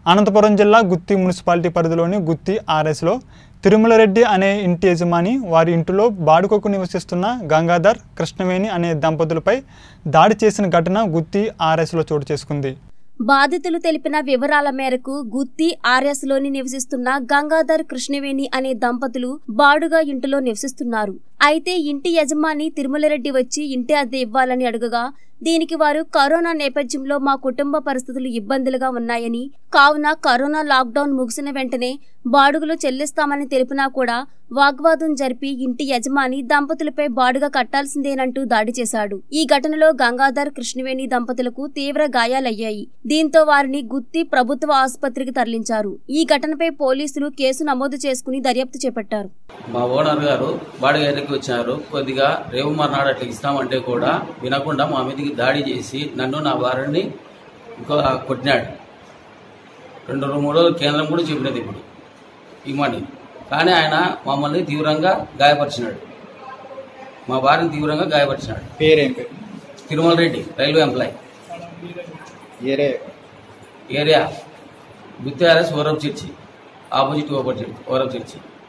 అనంతపురం జిల్లా గుత్తి మున్సిపాలిటీ పరిధిలోని గుత్తి ఆర్ఎస్లో తిరుమలరెడ్డి అనే ఇంటి యజమాని వారి ఇంటిలో బాడుకోకు నివసిస్తున్న గంగాధర్ కృష్ణవేణి అనే దంపతులపై దాడి చేసిన ఘటన గుత్తి ఆర్ఎస్లో చోటు చేసుకుంది బాధితులు తెలిపిన వివరాల మేరకు గుత్తి ఆర్ఎస్ లోని నివసిస్తున్న గంగాధర్ కృష్ణవేణి అనే దంపతులు బాడుగా ఇంటిలో నివసిస్తున్నారు అయితే ఇంటి యజమాని తిరుమలరెడ్డి వచ్చి ఇంటి అద్దె ఇవ్వాలని అడుగగా దీనికి వారు కరోనా నేపథ్యంలో మా కుటుంబ పరిస్థితులు ఇబ్బందులుగా ఉన్నాయని కావున కరోనా లాక్డౌన్ ముగిసిన వెంటనే బాడుగులు చెల్లిస్తామని తెలిపినా కూడా వాగ్వాదం జరిపి ఇంటి యజమాని దంపతులపై బాడుగ కట్టాల్సిందేనంటూ దాడి చేశాడు ఈ ఘటనలో గంగాధర్ కృష్ణవేణి దంపతులకు తీవ్ర గాయాలయ్యాయి దీంతో వారిని గుత్తి ప్రభుత్వ ఆసుపత్రికి తరలించారు ఈ ఘటనపై పోలీసులు కేసు నమోదు చేసుకుని దర్యాప్తు చేపట్టారు మా ఓనర్ గారు బాడీ ఎన్నికి వచ్చినారు కొద్దిగా రేవు మర్నాడు అట్లా ఇస్తామంటే కూడా వినకుండా మా మీదకి దాడి చేసి నన్ను నా వారిని ఇంకో కొట్టినాడు రెండు రెండు మూడు రోజులు కేంద్రం కూడా చెప్పినది ఇప్పుడు ఇవ్వమని కానీ ఆయన మమ్మల్ని తీవ్రంగా గాయపరిచినాడు మా భార్యని తీవ్రంగా గాయపరిచినాడు పేరేం పేరు తిరుమల రెడ్డి రైల్వే ఎంప్లాయ్ ఏరే ఏరియా గుత్తి ఆర్ఎస్ ఓరబ్ చర్చి ఆపోజిట్ ఓరబ్ చర్చి ఓరబ్ చర్చి